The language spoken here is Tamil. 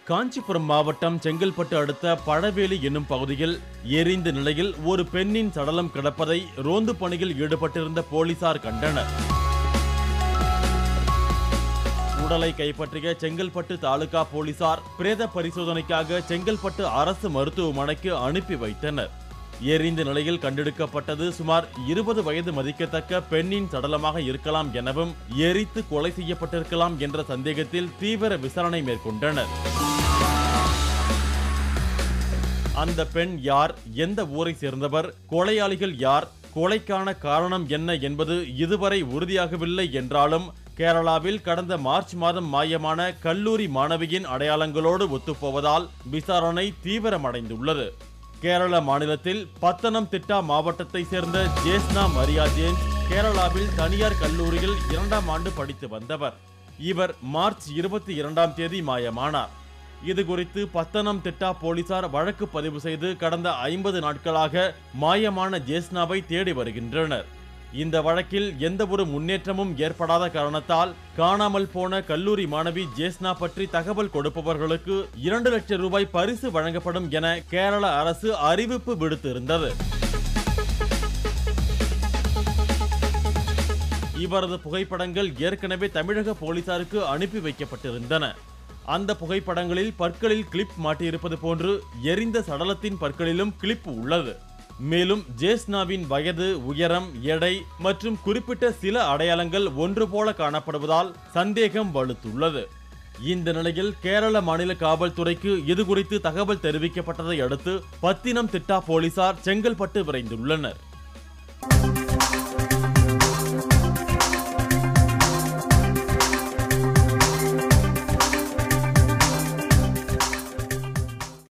காஞ்சிபுரம் மாவட்டம் செங்கல்பட்டு அடுத்த பழவேலி என்னும் பகுதியில் எரிந்த நிலையில் ஒரு பெண்ணின் சடலம் கிடப்பதை ரோந்து பணியில் ஈடுபட்டிருந்த போலீசார் கண்டனர் உடலை கைப்பற்றிய செங்கல்பட்டு தாலுகா போலீசார் பிரேத பரிசோதனைக்காக செங்கல்பட்டு அரசு மருத்துவமனைக்கு அனுப்பி வைத்தனர் எரிந்த நிலையில் கண்டெடுக்கப்பட்டது சுமார் இருபது வயது மதிக்கத்தக்க பெண்ணின் சடலமாக இருக்கலாம் எனவும் எரித்து கொலை செய்யப்பட்டிருக்கலாம் என்ற சந்தேகத்தில் தீவிர விசாரணை மேற்கொண்டனர் அந்த பெண் யார் எந்த ஊரை சேர்ந்தவர் கொலையாளிகள் யார் கொலைக்கான காரணம் என்ன என்பது இதுவரை உறுதியாகவில்லை என்றாலும் கேரளாவில் கடந்த மார்ச் மாதம் மாயமான கல்லூரி மாணவியின் அடையாளங்களோடு ஒத்துப்போவதால் விசாரணை தீவிரமடைந்துள்ளது கேரள மாநிலத்தில் பத்தனம் திட்டா மாவட்டத்தை சேர்ந்த ஜேஸ்னா மரியா ஜேம்ஸ் கேரளாவில் தனியார் கல்லூரியில் இரண்டாம் ஆண்டு படித்து வந்தவர் இவர் மார்ச் இருபத்தி இரண்டாம் தேதி மாயமானார் இது குறித்து பத்தனம் திட்டா போலீசார் வழக்கு பதிவு செய்து கடந்த ஐம்பது நாட்களாக மாயமான ஜேஸ்னாவை தேடி வருகின்றனர் இந்த வழக்கில் எந்த ஒரு முன்னேற்றமும் ஏற்படாத காரணத்தால் காணாமல் போன கல்லூரி மாணவி ஜேஸ்னா பற்றி தகவல் கொடுப்பவர்களுக்கு இரண்டு லட்சம் ரூபாய் பரிசு வழங்கப்படும் என கேரள அரசு அறிவிப்பு விடுத்திருந்தது இவரது புகைப்படங்கள் ஏற்கனவே தமிழக போலீசாருக்கு அனுப்பி வைக்கப்பட்டிருந்தன அந்த புகைப்படங்களில் பற்களில் கிளிப் மாட்டியிருப்பது போன்று எரிந்த சடலத்தின் பற்களிலும் கிளிப் உள்ளது மேலும் ஜேஸ்னாவின் வயது உயரம் எடை மற்றும் குறிப்பிட்ட சில அடையாளங்கள் ஒன்று போல காணப்படுவதால் சந்தேகம் வலுத்துள்ளது இந்த நிலையில் கேரள மாநில காவல்துறைக்கு இது குறித்து தகவல் தெரிவிக்கப்பட்டதை அடுத்து பத்தினம் திட்டா போலீசார் செங்கல்பட்டு விரைந்துள்ளனர்